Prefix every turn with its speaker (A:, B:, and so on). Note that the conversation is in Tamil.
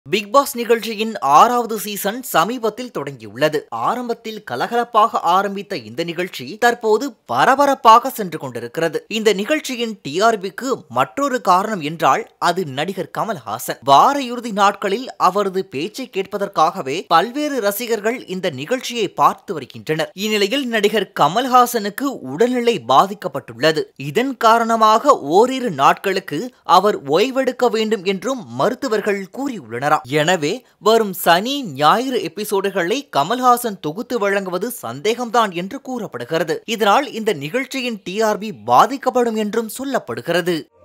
A: பிக் பாஸ் நிகழ்ச்சியின் ஆறாவது சீசன் சமீபத்தில் தொடங்கியுள்ளது ஆரம்பத்தில் கலகலப்பாக ஆரம்பித்த இந்த நிகழ்ச்சி தற்போது பரபரப்பாக சென்று கொண்டிருக்கிறது இந்த நிகழ்ச்சியின் டிஆர்பிக்கு மற்றொரு காரணம் என்றால் அது நடிகர் கமல்ஹாசன் வார இறுதி நாட்களில் அவரது பேச்சை கேட்பதற்காகவே பல்வேறு ரசிகர்கள் இந்த நிகழ்ச்சியை பார்த்து வருகின்றனர் இந்நிலையில் நடிகர் கமல்ஹாசனுக்கு உடல்நிலை பாதிக்கப்பட்டுள்ளது இதன் காரணமாக ஓரிரு நாட்களுக்கு அவர் ஓய்வெடுக்க வேண்டும் என்றும் மருத்துவர்கள் கூறியுள்ளனர் எனவே வரும் சனி ஞாயிறு எபிசோடுகளை கமல்ஹாசன் தொகுத்து வழங்குவது சந்தேகம்தான் என்று கூறப்படுகிறது இதனால் இந்த நிகழ்ச்சியின் டிஆர்பி பாதிக்கப்படும் என்றும் சொல்லப்படுகிறது